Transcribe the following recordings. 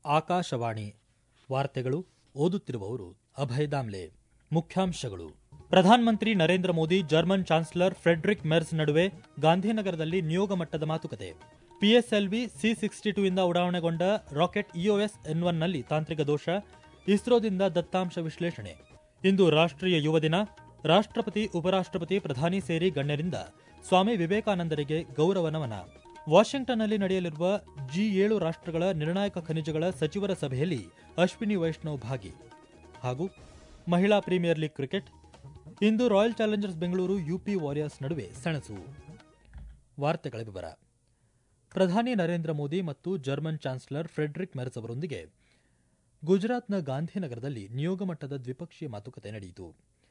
ಆಕಾಶವಾಣಿ ವಾರ್ತೆಗಳು ಓದುತ್ತಿರುವವರು ಅಭಯ್ ದಾಮ್ಲೆ ಮುಖ್ಯಾಂಶಗಳು ಪ್ರಧಾನಮಂತ್ರಿ Narendra Modi German chancellor Friedrich Merz ನಡುವೆ ಗಾಂಧಿನಗರದಲ್ಲಿ ನಿಯೋಗ ಮಟ್ಟದ ಮಾತುಕತೆ ಪಿಎಸ್ಎಲ್ವಿ ಸಿ ಸಿಕ್ಸ್ಟಿ ಟೂ ಇಂದ ಉಡಾವಣೆಗೊಂಡ ರಾಕೆಟ್ ಇಒಎಸ್ ಎನ್ ಒನ್ನಲ್ಲಿ ತಾಂತ್ರಿಕ ದೋಷ ಇಸ್ರೋದಿಂದ ದತ್ತಾಂಶ ವಿಶ್ಲೇಷಣೆ ಇಂದು ರಾಷ್ಟ್ರೀಯ ಯುವ ದಿನ ರಾಷ್ಟ್ರಪತಿ ಉಪರಾಷ್ಟ್ರಪತಿ ಪ್ರಧಾನಿ ಸೇರಿ ಗಣ್ಯರಿಂದ ಸ್ವಾಮಿ ವಿವೇಕಾನಂದರಿಗೆ ಗೌರವ ನಮನ ವಾಷಿಂಗ್ಟನ್ನಲ್ಲಿ ನಡೆಯಲಿರುವ ಜಿ ಏಳು ರಾಷ್ಟ್ರಗಳ ನಿರ್ಣಾಯಕ ಖನಿಜಗಳ ಸಚಿವರ ಸಭೆಯಲ್ಲಿ ಅಶ್ವಿನಿ ವೈಷ್ಣವ್ ಭಾಗಿ ಹಾಗೂ ಮಹಿಳಾ ಪ್ರೀಮಿಯರ್ ಲೀಗ್ ಕ್ರಿಕೆಟ್ ಇಂದು Royal Challengers Bengaluru UP Warriors ನಡುವೆ ಸೆಣಸು ವಾರ್ತೆಗಳ ವಿವರ ಪ್ರಧಾನಿ ನರೇಂದ್ರ ಮೋದಿ ಮತ್ತು ಜರ್ಮನ್ ಚಾನ್ಸಲರ್ ಫ್ರೆಡ್ರಿಕ್ ಮೆರ್ಸ್ ಅವರೊಂದಿಗೆ ಗುಜರಾತ್ನ ಗಾಂಧಿನಗರದಲ್ಲಿ ನಿಯೋಗ ಮಟ್ಟದ ದ್ವಿಪಕ್ಷೀಯ ಮಾತುಕತೆ ನಡೆಯಿತು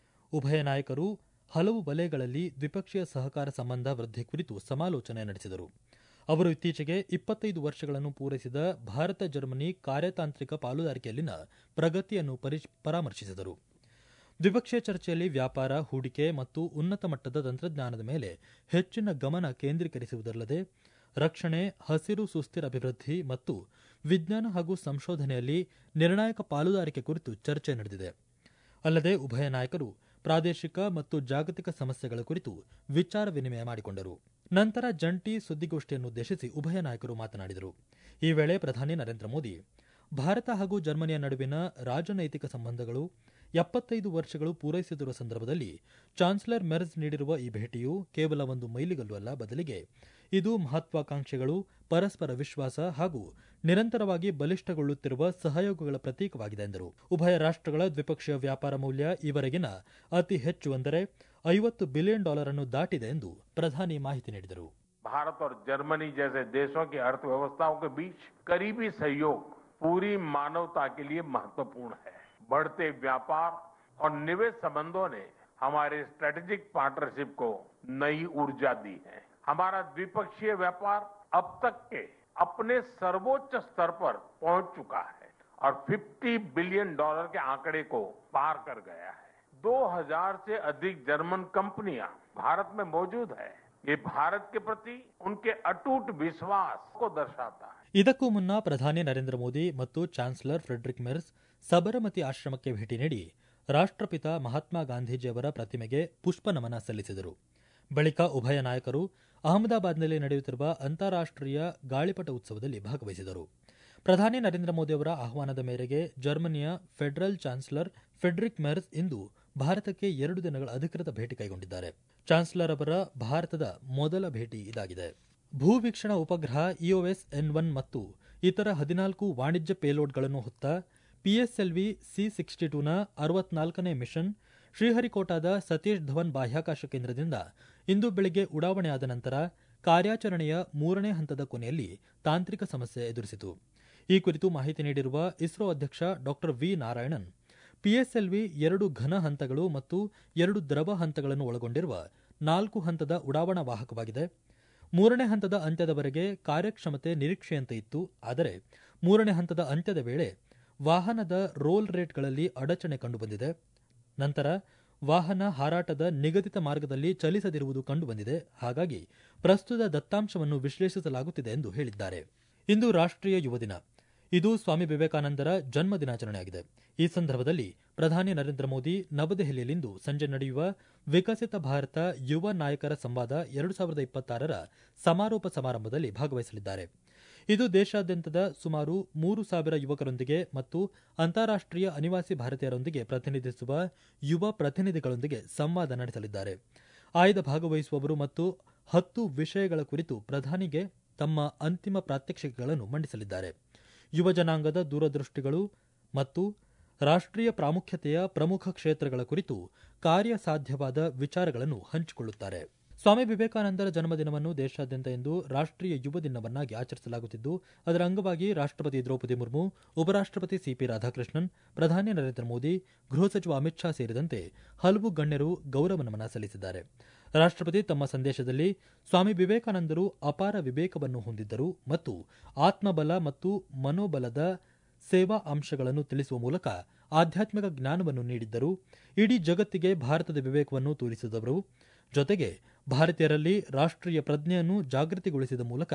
ಉಭಯ ನಾಯಕರು ಹಲವು ವಲಯಗಳಲ್ಲಿ ದ್ವಿಪಕ್ಷೀಯ ಸಹಕಾರ ಸಂಬಂಧ ವೃದ್ಧಿ ಕುರಿತು ಸಮಾಲೋಚನೆ ನಡೆಸಿದರು ಅವರು ಇತ್ತೀಚೆಗೆ ಇಪ್ಪತ್ತೈದು ವರ್ಷಗಳನ್ನು ಪೂರೈಸಿದ ಭಾರತ ಜರ್ಮನಿ ಕಾರ್ಯತಾಂತ್ರಿಕ ಪಾಲುದಾರಿಕೆಯಲ್ಲಿನ ಪ್ರಗತಿಯನ್ನು ಪರಿಶ್- ಪರಾಮರ್ಶಿಸಿದರು ದ್ವಿಪಕ್ಷೀಯ ಚರ್ಚೆಯಲ್ಲಿ ವ್ಯಾಪಾರ ಹೂಡಿಕೆ ಮತ್ತು ಉನ್ನತ ಮಟ್ಟದ ತಂತ್ರಜ್ಞಾನದ ಮೇಲೆ ಹೆಚ್ಚಿನ ಗಮನ ಕೇಂದ್ರೀಕರಿಸುವುದಲ್ಲದೆ ರಕ್ಷಣೆ ಹಸಿರು ಸುಸ್ಥಿರ ಅಭಿವೃದ್ಧಿ ಮತ್ತು ವಿಜ್ಞಾನ ಹಾಗೂ ಸಂಶೋಧನೆಯಲ್ಲಿ ನಿರ್ಣಾಯಕ ಪಾಲುದಾರಿಕೆ ಕುರಿತು ಚರ್ಚೆ ನಡೆದಿದೆ ಅಲ್ಲದೆ ಉಭಯ ನಾಯಕರು ಪ್ರಾದೇಶಿಕ ಮತ್ತು ಜಾಗತಿಕ ಸಮಸ್ಯೆಗಳ ಕುರಿತು ವಿಚಾರ ವಿನಿಮಯ ಮಾಡಿಕೊಂಡರು ನಂತರ ಜಂಟಿ ಸುದ್ದಿಗೋಷ್ಠಿಯನ್ನುದ್ದೇಶಿಸಿ ಉಭಯ ನಾಯಕರು ಮಾತನಾಡಿದರು ಈ ವೇಳೆ ಪ್ರಧಾನಿ ನರೇಂದ್ರ ಮೋದಿ ಭಾರತ ಹಾಗೂ ಜರ್ಮನಿಯ ನಡುವಿನ ರಾಜನೈತಿಕ ಸಂಬಂಧಗಳು ಎಪ್ಪತ್ತೈದು ವರ್ಷಗಳು ಪೂರೈಸಿದಿರುವ ಸಂದರ್ಭದಲ್ಲಿ ಚಾನ್ಸಲರ್ ಮೆರ್ಸ್ ನೀಡಿರುವ ಈ ಭೇಟಿಯು ಕೇವಲ ಒಂದು ಮೈಲಿಗಲ್ಲು ಅಲ್ಲ ಬದಲಿಗೆ ಇದು ಮಹತ್ವಾಕಾಂಕ್ಷೆಗಳು ಪರಸ್ಪರ ವಿಶ್ವಾಸ ಹಾಗೂ ನಿರಂತರವಾಗಿ ಬಲಿಷ್ಠಗೊಳ್ಳುತ್ತಿರುವ ಸಹಯೋಗಗಳ ಪ್ರತೀಕವಾಗಿದೆ ಎಂದರು ಉಭಯ ರಾಷ್ಟ್ರಗಳ ದ್ವಿಪಕ್ಷೀಯ ವ್ಯಾಪಾರ ಮೌಲ್ಯ ಈವರೆಗಿನ ಅತಿ ಹೆಚ್ಚು ಅಂದರೆ ಐವತ್ತು ಬಿಲಿಯನ್ ಡಾಲರ್ ಅನ್ನು ದಾಟಿದೆ ಎಂದು ಪ್ರಧಾನಿ ಮಾಹಿತಿ ನೀಡಿದರು भारत और जर्मनी जैसे देशों की अर्थव्यवस्थाओं के बीच करीबी सहयोग पूरी मानवता के लिए महत्वपूर्ण है बढ़ते व्यापार और निवेश संबंधों ने हमारे स्ट्रेटेजिक पार्टनरशिप को नई ऊर्जा दी है हमारा द्विपक्षीय व्यापार अब तक के अपने सर्वोच्च स्तर पर पहुंच चुका है और 50 बिलियन डॉलर के आंकड़े को पार कर गया है 2000 से अधिक जर्मन कंपनियां भारत में मौजूद है ये भारत के प्रति उनके अटूट विश्वास को दर्शाता है ಇದಕ್ಕೂ ಮುನ್ನ ಪ್ರಧಾನಿ ನರೇಂದ್ರ ಮೋದಿ ಮತ್ತು ಚಾನ್ಸಲರ್ ಫ್ರೆಡ್ರಿಕ್ ಮೆರ್ಸ್ ಸಬರಮತಿ ಆಶ್ರಮಕ್ಕೆ ಭೇಟಿ ನೀಡಿ ರಾಷ್ಟ್ರಪಿತ ಮಹಾತ್ಮ ಗಾಂಧೀಜಿಯವರ ಪ್ರತಿಮೆಗೆ ಪುಷ್ಪ ನಮನ ಸಲ್ಲಿಸಿದರು ಬಳಿಕ ಉಭಯ ನಾಯಕರು ಅಹಮದಾಬಾದ್ನಲ್ಲಿ ನಡೆಯುತ್ತಿರುವ ಅಂತಾರಾಷ್ಟ್ರೀಯ ಗಾಳಿಪಟ ಉತ್ಸವದಲ್ಲಿ ಭಾಗವಹಿಸಿದರು ಪ್ರಧಾನಿ ನರೇಂದ್ರ ಮೋದಿ ಅವರ ಆಹ್ವಾನದ ಮೇರೆಗೆ ಜರ್ಮನಿಯ ಫೆಡರಲ್ ಚಾನ್ಸಲರ್ ಫೆಡ್ರಿಕ್ ಮೆರ್ಸ್ ಇಂದು ಭಾರತಕ್ಕೆ ಎರಡು ದಿನಗಳ ಅಧಿಕೃತ ಭೇಟಿ ಕೈಗೊಂಡಿದ್ದಾರೆ ಚಾನ್ಸಲರ್ ಅವರ ಭಾರತದ ಮೊದಲ ಭೇಟಿ ಇದಾಗಿದೆ ಭೂವೀಕ್ಷಣಾ ಉಪಗ್ರಹ ಇಒಎಸ್ ಎನ್ ಒನ್ ಮತ್ತು ಇತರ ಹದಿನಾಲ್ಕು ವಾಣಿಜ್ಯ ಪೇಲೋಡ್ಗಳನ್ನು ಹೊತ್ತ ಪಿಎಸ್ಎಲ್ವಿ ಸಿ ಸಿಕ್ಸ್ಟಿ ಟೂನ ಅರವತ್ನಾಲ್ಕನೇ ಮಿಷನ್ ಶ್ರೀಹರಿಕೋಟಾದ ಸತೀಶ್ ಧವನ್ ಬಾಹ್ಯಾಕಾಶ ಕೇಂದ್ರದಿಂದ ಇಂದು ಬೆಳಗ್ಗೆ ಉಡಾವಣೆಯಾದ ನಂತರ ಕಾರ್ಯಾಚರಣೆಯ ಮೂರನೇ ಹಂತದ ಕೊನೆಯಲ್ಲಿ ತಾಂತ್ರಿಕ ಸಮಸ್ಯೆ ಎದುರಿಸಿತು ಈ ಕುರಿತು ಮಾಹಿತಿ ನೀಡಿರುವ ಇಸ್ರೋ ಅಧ್ಯಕ್ಷ ಡಾ ವಿ ನಾರಾಯಣನ್ ಪಿಎಸ್ಎಲ್ವಿ ಎರಡು ಘನ ಹಂತಗಳು ಮತ್ತು ಎರಡು ದ್ರವ ಹಂತಗಳನ್ನು ಒಳಗೊಂಡಿರುವ ನಾಲ್ಕು ಹಂತದ ಉಡಾವಣಾ ವಾಹಕವಾಗಿದೆ ಮೂರನೇ ಹಂತದ ಅಂತ್ಯದವರೆಗೆ ಕಾರ್ಯಕ್ಷಮತೆ ನಿರೀಕ್ಷೆಯಂತೆ ಇತ್ತು ಆದರೆ ಮೂರನೇ ಹಂತದ ಅಂತ್ಯದ ವೇಳೆ ವಾಹನದ ರೋಲ್ ರೇಟ್ಗಳಲ್ಲಿ ಅಡಚಣೆ ಕಂಡುಬಂದಿದೆ ನಂತರ ವಾಹನ ಹಾರಾಟದ ನಿಗದಿತ ಮಾರ್ಗದಲ್ಲಿ ಚಲಿಸದಿರುವುದು ಕಂಡುಬಂದಿದೆ ಹಾಗಾಗಿ ಪ್ರಸ್ತುತ ದತ್ತಾಂಶವನ್ನು ವಿಶ್ಲೇಷಿಸಲಾಗುತ್ತಿದೆ ಎಂದು ಹೇಳಿದ್ದಾರೆ ಇಂದು ರಾಷ್ಟ್ರೀಯ ಯುವ ದಿನ ಇದು ಸ್ವಾಮಿ ವಿವೇಕಾನಂದರ ಜನ್ಮ ದಿನಾಚರಣೆಯಾಗಿದೆ ಈ ಸಂದರ್ಭದಲ್ಲಿ ಪ್ರಧಾನಿ ನರೇಂದ್ರ ಮೋದಿ ನವದೆಹಲಿಯಲ್ಲಿಂದು ಸಂಜೆ ನಡೆಯುವ ವಿಕಸಿತ ಭಾರತ ಯುವ ನಾಯಕರ ಸಂವಾದ ಎರಡು ಸಾವಿರದ ಇಪ್ಪತ್ತಾರರ ಸಮಾರೋಪ ಸಮಾರಂಭದಲ್ಲಿ ಭಾಗವಹಿಸಲಿದ್ದಾರೆ ಇದು ದೇಶಾದ್ಯಂತದ ಸುಮಾರು ಮೂರು ಸಾವಿರ ಯುವಕರೊಂದಿಗೆ ಮತ್ತು ಅಂತಾರಾಷ್ಟ್ರೀಯ ಅನಿವಾಸಿ ಭಾರತೀಯರೊಂದಿಗೆ ಪ್ರತಿನಿಧಿಸುವ ಯುವ ಪ್ರತಿನಿಧಿಗಳೊಂದಿಗೆ ಸಂವಾದ ನಡೆಸಲಿದ್ದಾರೆ ಆಯ್ದ ಭಾಗವಹಿಸುವವರು ಮತ್ತು ಹತ್ತು ವಿಷಯಗಳ ಕುರಿತು ಪ್ರಧಾನಿಗೆ ತಮ್ಮ ಅಂತಿಮ ಪ್ರಾತ್ಯಕ್ಷಿಕೆಗಳನ್ನು ಮಂಡಿಸಲಿದ್ದಾರೆ ಯುವ ಜನಾಂಗದ ದೂರದೃಷ್ಟಿಗಳು ಮತ್ತು ರಾಷ್ಟ್ರೀಯ ಪ್ರಾಮುಖ್ಯತೆಯ ಪ್ರಮುಖ ಕ್ಷೇತ್ರಗಳ ಕುರಿತು ಕಾರ್ಯಸಾಧ್ಯವಾದ ವಿಚಾರಗಳನ್ನು ಹಂಚಿಕೊಳ್ಳುತ್ತಾರೆ ಸ್ವಾಮಿ ವಿವೇಕಾನಂದರ ಜನ್ಮದಿನವನ್ನು ದೇಶಾದ್ಯಂತ ಇಂದು ರಾಷ್ಟ್ರೀಯ ಯುವ ದಿನವನ್ನಾಗಿ ಆಚರಿಸಲಾಗುತ್ತಿದ್ದು ಅದರ ಅಂಗವಾಗಿ ರಾಷ್ಟ್ರಪತಿ ದ್ರೌಪದಿ ಮುರ್ಮು ಉಪರಾಷ್ಟ್ರಪತಿ ಸಿಪಿ ರಾಧಾಕೃಷ್ಣನ್ ಪ್ರಧಾನಿ ನರೇಂದ್ರ ಮೋದಿ ಗೃಹ ಸಚಿವ ಅಮಿತ್ ಶಾ ಸೇರಿದಂತೆ ಹಲವು ಗಣ್ಯರು ಗೌರವ ನಮನ ಸಲ್ಲಿಸಿದ್ದಾರೆ ರಾಷ್ಟ್ರಪತಿ ತಮ್ಮ ಸಂದೇಶದಲ್ಲಿ ಸ್ವಾಮಿ ವಿವೇಕಾನಂದರು ಅಪಾರ ವಿವೇಕವನ್ನು ಹೊಂದಿದ್ದರು ಮತ್ತು ಆತ್ಮಬಲ ಮತ್ತು ಮನೋಬಲದ ಸೇವಾ ಅಂಶಗಳನ್ನು ತಿಳಿಸುವ ಮೂಲಕ ಆಧ್ಯಾತ್ಮಿಕ ಜ್ಞಾನವನ್ನು ನೀಡಿದ್ದರು ಇಡೀ ಜಗತ್ತಿಗೆ ಭಾರತದ ವಿವೇಕವನ್ನು ತೋರಿಸಿದವರು ಜೊತೆಗೆ ಭಾರತೀಯರಲ್ಲಿ ರಾಷ್ಟ್ರೀಯ ಪ್ರಜ್ಞೆಯನ್ನು ಜಾಗೃತಿಗೊಳಿಸಿದ ಮೂಲಕ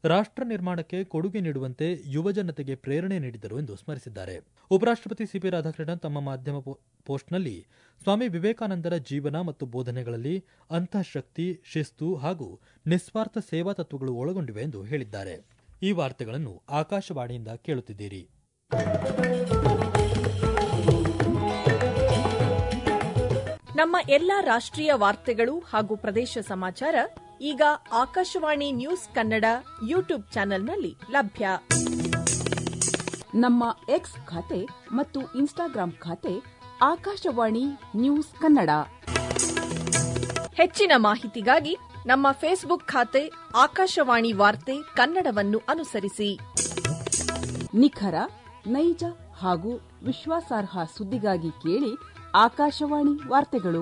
ರಾಷ್ಟ್ರ ನಿರ್ಮಾಣಕ್ಕೆ ಕೊಡುಗೆ ನೀಡುವಂತೆ ಯುವಜನತೆಗೆ ಪ್ರೇರಣೆ ನೀಡಿದರು ಎಂದು ಸ್ಮರಿಸಿದ್ದಾರೆ ಉಪರಾಷ್ಟ್ರಪತಿ ಸಿಪಿ ರಾಧಾಕೃಷ್ಣನ್ ತಮ್ಮ ಮಾಧ್ಯಮ ಪೋ- ಪೋಸ್ಟ್ನಲ್ಲಿ ಸ್ವಾಮಿ ವಿವೇಕಾನಂದರ ಜೀವನ ಮತ್ತು ಬೋಧನೆಗಳಲ್ಲಿ ಅಂತಃಶಕ್ತಿ ಶಿಸ್ತು ಹಾಗೂ ನಿಸ್ವಾರ್ಥ ಸೇವಾ ತತ್ವಗಳು ಒಳಗೊಂಡಿವೆ ಎಂದು ಹೇಳಿದ್ದಾರೆ ಈ ವಾರ್ತೆಗಳನ್ನು ಆಕಾಶವಾಣಿಯಿಂದ ಕೇಳುತ್ತಿದ್ದೀರಿ ನಮ್ಮ ಎಲ್ಲಾ ರಾಷ್ಟ್ರೀಯ ವಾರ್ತೆಗಳು ಹಾಗೂ ಪ್ರದೇಶ ಸಮಾಚಾರ ಈಗ ಆಕಾಶವಾಣಿ ನ್ಯೂಸ್ ಕನ್ನಡ ಯೂಟ್ಯೂಬ್ ಚಾನೆಲ್ನಲ್ಲಿ ಲಭ್ಯ ನಮ್ಮ ಎಕ್ಸ್ ಖಾತೆ ಮತ್ತು ಇನ್ಸ್ಟಾಗ್ರಾಂ ಖಾತೆ ಆಕಾಶವಾಣಿ ನ್ಯೂಸ್ ಕನ್ನಡ ಹೆಚ್ಚಿನ ಮಾಹಿತಿಗಾಗಿ ನಮ್ಮ ಫೇಸ್ಬುಕ್ ಖಾತೆ ಆಕಾಶವಾಣಿ ವಾರ್ತೆ ಕನ್ನಡವನ್ನು ಅನುಸರಿಸಿ ನಿಖರ ನೈಜ ಹಾಗೂ ವಿಶ್ವಾಸಾರ್ಹ ಸುದ್ದಿಗಾಗಿ ಕೇಳಿ ಆಕಾಶವಾಣಿ ವಾರ್ತೆಗಳು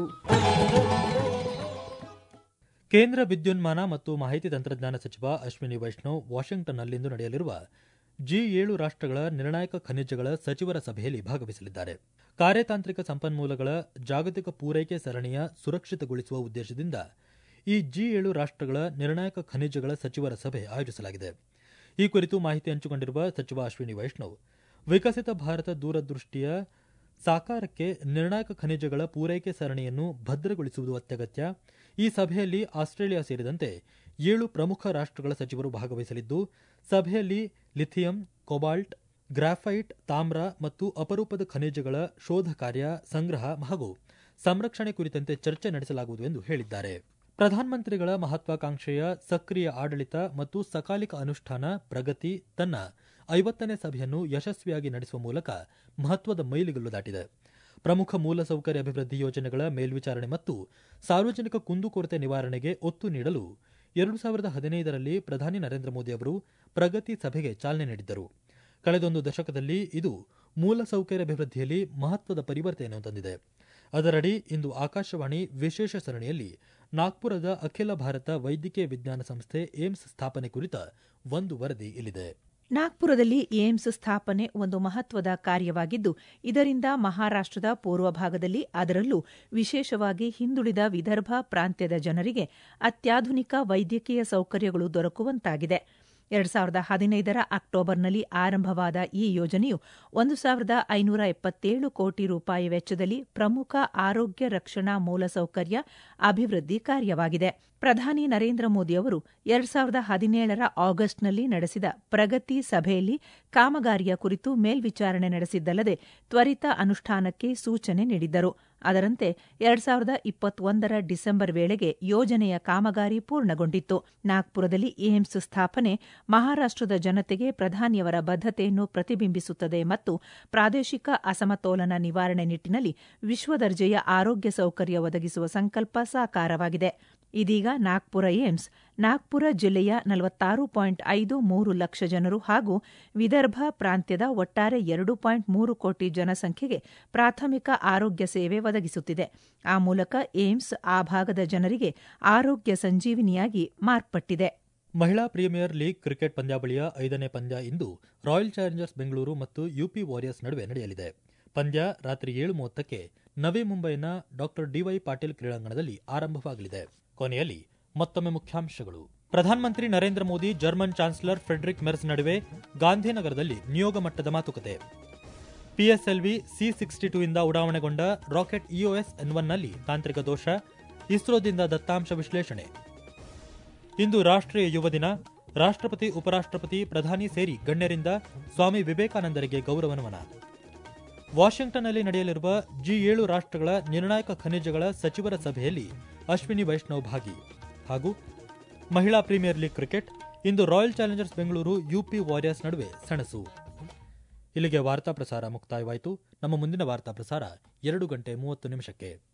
ಕೇಂದ್ರ ವಿದ್ಯುನ್ಮಾನ ಮತ್ತು ಮಾಹಿತಿ ತಂತ್ರಜ್ಞಾನ ಸಚಿವ ಅಶ್ವಿನಿ ವೈಷ್ಣವ್ ವಾಷಿಂಗ್ಟನ್ನಲ್ಲಿಂದು ನಡೆಯಲಿರುವ ಜಿ ಏಳು ರಾಷ್ಟ್ರಗಳ ನಿರ್ಣಾಯಕ ಖನಿಜಗಳ ಸಚಿವರ ಸಭೆಯಲ್ಲಿ ಭಾಗವಹಿಸಲಿದ್ದಾರೆ ಕಾರ್ಯತಾಂತ್ರಿಕ ಸಂಪನ್ಮೂಲಗಳ ಜಾಗತಿಕ ಪೂರೈಕೆ ಸರಣಿಯ ಸುರಕ್ಷಿತಗೊಳಿಸುವ ಉದ್ದೇಶದಿಂದ ಈ ಜಿ ಏಳು ರಾಷ್ಟ್ರಗಳ ನಿರ್ಣಾಯಕ ಖನಿಜಗಳ ಸಚಿವರ ಸಭೆ ಆಯೋಜಿಸಲಾಗಿದೆ ಈ ಕುರಿತು ಮಾಹಿತಿ ಹಂಚಿಕೊಂಡಿರುವ ಸಚಿವ ಅಶ್ವಿನಿ ವೈಷ್ಣವ್ ವಿಕಸಿತ ಭಾರತ ದೂರದೃಷ್ಟಿಯ ಸಾಕಾರಕ್ಕೆ ನಿರ್ಣಾಯಕ ಖನಿಜಗಳ ಪೂರೈಕೆ ಸರಣಿಯನ್ನು ಭದ್ರಗೊಳಿಸುವುದು ಅತ್ಯಗತ್ಯ ಈ ಸಭೆಯಲ್ಲಿ ಆಸ್ಟ್ರೇಲಿಯಾ ಸೇರಿದಂತೆ ಏಳು ಪ್ರಮುಖ ರಾಷ್ಟ್ರಗಳ ಸಚಿವರು ಭಾಗವಹಿಸಲಿದ್ದು ಸಭೆಯಲ್ಲಿ ಲಿಥಿಯಂ ಕೊಬಾಲ್ಟ್ ಗ್ರಾಫೈಟ್ ತಾಮ್ರ ಮತ್ತು ಅಪರೂಪದ ಖನಿಜಗಳ ಶೋಧ ಕಾರ್ಯ ಸಂಗ್ರಹ ಹಾಗೂ ಸಂರಕ್ಷಣೆ ಕುರಿತಂತೆ ಚರ್ಚೆ ನಡೆಸಲಾಗುವುದು ಎಂದು ಹೇಳಿದ್ದಾರೆ ಪ್ರಧಾನಮಂತ್ರಿಗಳ ಮಹತ್ವಾಕಾಂಕ್ಷೆಯ ಸಕ್ರಿಯ ಆಡಳಿತ ಮತ್ತು ಸಕಾಲಿಕ ಅನುಷ್ಠಾನ ಪ್ರಗತಿ ತನ್ನ ಐವತ್ತನೇ ಸಭೆಯನ್ನು ಯಶಸ್ವಿಯಾಗಿ ನಡೆಸುವ ಮೂಲಕ ಮಹತ್ವದ ಮೈಲಿಗಲ್ಲು ದಾಟಿದೆ ಪ್ರಮುಖ ಮೂಲಸೌಕರ್ಯ ಅಭಿವೃದ್ಧಿ ಯೋಜನೆಗಳ ಮೇಲ್ವಿಚಾರಣೆ ಮತ್ತು ಸಾರ್ವಜನಿಕ ಕುಂದುಕೊರತೆ ನಿವಾರಣೆಗೆ ಒತ್ತು ನೀಡಲು ಎರಡು ಸಾವಿರದ ಹದಿನೈದರಲ್ಲಿ ಪ್ರಧಾನಿ ನರೇಂದ್ರ ಮೋದಿ ಅವರು ಪ್ರಗತಿ ಸಭೆಗೆ ಚಾಲನೆ ನೀಡಿದ್ದರು ಕಳೆದೊಂದು ದಶಕದಲ್ಲಿ ಇದು ಮೂಲಸೌಕರ್ಯ ಅಭಿವೃದ್ಧಿಯಲ್ಲಿ ಮಹತ್ವದ ಪರಿವರ್ತನೆಯನ್ನು ತಂದಿದೆ ಅದರಡಿ ಇಂದು ಆಕಾಶವಾಣಿ ವಿಶೇಷ ಸರಣಿಯಲ್ಲಿ ನಾಗ್ಪುರದ ಅಖಿಲ ಭಾರತ ವೈದ್ಯಕೀಯ ವಿಜ್ಞಾನ ಸಂಸ್ಥೆ ಏಮ್ಸ್ ಸ್ಥಾಪನೆ ಕುರಿತ ಒಂದು ವರದಿ ಇಲ್ಲಿದೆ ನಾಗ್ಪುರದಲ್ಲಿ ಏಮ್ಸ್ ಸ್ಥಾಪನೆ ಒಂದು ಮಹತ್ವದ ಕಾರ್ಯವಾಗಿದ್ದು ಇದರಿಂದ ಮಹಾರಾಷ್ಟ್ರದ ಪೂರ್ವ ಭಾಗದಲ್ಲಿ ಅದರಲ್ಲೂ ವಿಶೇಷವಾಗಿ ಹಿಂದುಳಿದ ವಿದರ್ಭ ಪ್ರಾಂತ್ಯದ ಜನರಿಗೆ ಅತ್ಯಾಧುನಿಕ ವೈದ್ಯಕೀಯ ಸೌಕರ್ಯಗಳು ದೊರಕುವಂತಾಗಿದೆ ಎರಡು ಸಾವಿರದ ಹದಿನೈದರ ಅಕ್ಟೋಬರ್ನಲ್ಲಿ ಆರಂಭವಾದ ಈ ಯೋಜನೆಯು ಒಂದು ಸಾವಿರದ ಐನೂರ ಎಪ್ಪತ್ತೇಳು ಕೋಟಿ ರೂಪಾಯಿ ವೆಚ್ಚದಲ್ಲಿ ಪ್ರಮುಖ ಆರೋಗ್ಯ ರಕ್ಷಣಾ ಮೂಲಸೌಕರ್ಯ ಅಭಿವೃದ್ಧಿ ಕಾರ್ಯವಾಗಿದೆ ಪ್ರಧಾನಿ ನರೇಂದ್ರ ಮೋದಿ ಅವರು ಎರಡು ಸಾವಿರದ ಹದಿನೇಳರ ಆಗಸ್ಟ್ನಲ್ಲಿ ನಡೆಸಿದ ಪ್ರಗತಿ ಸಭೆಯಲ್ಲಿ ಕಾಮಗಾರಿಯ ಕುರಿತು ಮೇಲ್ವಿಚಾರಣೆ ನಡೆಸಿದ್ದಲ್ಲದೆ ತ್ವರಿತ ಅನುಷ್ಠಾನಕ್ಕೆ ಸೂಚನೆ ನೀಡಿದ್ದರು ಅದರಂತೆ ಎರಡ್ ಸಾವಿರದ ಇಪ್ಪತ್ತೊಂದರ ಡಿಸೆಂಬರ್ ವೇಳೆಗೆ ಯೋಜನೆಯ ಕಾಮಗಾರಿ ಪೂರ್ಣಗೊಂಡಿತ್ತು ನಾಗ್ಪುರದಲ್ಲಿ ಏಮ್ಸ್ ಸ್ಥಾಪನೆ ಮಹಾರಾಷ್ಟ್ರದ ಜನತೆಗೆ ಪ್ರಧಾನಿಯವರ ಬದ್ಧತೆಯನ್ನು ಪ್ರತಿಬಿಂಬಿಸುತ್ತದೆ ಮತ್ತು ಪ್ರಾದೇಶಿಕ ಅಸಮತೋಲನ ನಿವಾರಣೆ ನಿಟ್ಟಿನಲ್ಲಿ ವಿಶ್ವದರ್ಜೆಯ ಆರೋಗ್ಯ ಸೌಕರ್ಯ ಒದಗಿಸುವ ಸಂಕಲ್ಪ ಸಾಕಾರವಾಗಿದೆ ಇದೀಗ ನಾಗ್ಪುರ ಏಮ್ಸ್ ನಾಗ್ಪುರ ಜಿಲ್ಲೆಯ ನಲವತ್ತಾರು ಪಾಯಿಂಟ್ ಐದು ಮೂರು ಲಕ್ಷ ಜನರು ಹಾಗೂ ವಿದರ್ಭ ಪ್ರಾಂತ್ಯದ ಒಟ್ಟಾರೆ ಎರಡು ಪಾಯಿಂಟ್ ಮೂರು ಕೋಟಿ ಜನಸಂಖ್ಯೆಗೆ ಪ್ರಾಥಮಿಕ ಆರೋಗ್ಯ ಸೇವೆ ಒದಗಿಸುತ್ತಿದೆ ಆ ಮೂಲಕ ಏಮ್ಸ್ ಆ ಭಾಗದ ಜನರಿಗೆ ಆರೋಗ್ಯ ಸಂಜೀವಿನಿಯಾಗಿ ಮಾರ್ಪಟ್ಟಿದೆ ಮಹಿಳಾ ಪ್ರೀಮಿಯರ್ ಲೀಗ್ ಕ್ರಿಕೆಟ್ ಪಂದ್ಯಾವಳಿಯ ಐದನೇ ಪಂದ್ಯ ಇಂದು ರಾಯಲ್ ಚಾಲೆಂಜರ್ಸ್ ಬೆಂಗಳೂರು ಮತ್ತು ಯುಪಿ ವಾರಿಯರ್ಸ್ ನಡುವೆ ನಡೆಯಲಿದೆ ಪಂದ್ಯ ರಾತ್ರಿ ಏಳು ಮೂವತ್ತಕ್ಕೆ ನವಿ ಮುಂಬೈನ ಡಾಕ್ಟರ್ ಡಿವೈ ಪಾಟೀಲ್ ಕ್ರೀಡಾಂಗಣದಲ್ಲಿ ಆರಂಭವಾಗಲಿದೆ ಕೊನೆಯಲ್ಲಿ ಮತ್ತೊಮ್ಮೆ ಮುಖ್ಯಾಂಶಗಳು ಪ್ರಧಾನಮಂತ್ರಿ Narendra Modi German chancellor Friedrich Merz ನಡುವೆ ಗಾಂಧಿನಗರದಲ್ಲಿ ನಿಯೋಗ ಮಟ್ಟದ ಮಾತುಕತೆ ಪಿಎಸ್ಎಲ್ವಿ ಸಿ ಸಿಕ್ಸ್ಟಿ ಟೂ ಇಂದ ಉಡಾವಣೆಗೊಂಡ ರಾಕೆಟ್ ಇಒಎಸ್ ಎನ್ ಒನ್ನಲ್ಲಿ ತಾಂತ್ರಿಕ ದೋಷ ಇಸ್ರೋದಿಂದ ದತ್ತಾಂಶ ವಿಶ್ಲೇಷಣೆ ಇಂದು ರಾಷ್ಟ್ರೀಯ ಯುವ ದಿನ ರಾಷ್ಟ್ರಪತಿ ಉಪರಾಷ್ಟ್ರಪತಿ ಪ್ರಧಾನಿ ಸೇರಿ ಗಣ್ಯರಿಂದ ಸ್ವಾಮಿ ವಿವೇಕಾನಂದರಿಗೆ ಗೌರವ ನಮನ ವಾಷಿಂಗ್ಟನ್ನಲ್ಲಿ ನಡೆಯಲಿರುವ ಜಿ ಏಳು ರಾಷ್ಟ್ರಗಳ ನಿರ್ಣಾಯಕ ಖನಿಜಗಳ ಸಚಿವರ ಸಭೆಯಲ್ಲಿ ಅಶ್ವಿನಿ ವೈಷ್ಣವ್ ಭಾಗಿ ಹಾಗೂ ಮಹಿಳಾ ಪ್ರೀಮಿಯರ್ ಲೀಗ್ ಕ್ರಿಕೆಟ್ ಇಂದು Royal Challengers Bengaluru UP Warriors ನಡುವೆ ಸೆಣಸು ಇಲ್ಲಿಗೆ ವಾರ್ತಾ ಪ್ರಸಾರ ಮುಕ್ತಾಯವಾಯಿತು ನಮ್ಮ ಮುಂದಿನ ವಾರ್ತಾ ಪ್ರಸಾರ ಎರಡು ಗಂಟೆ ಮೂವತ್ತು ನಿಮಿಷಕ್ಕೆ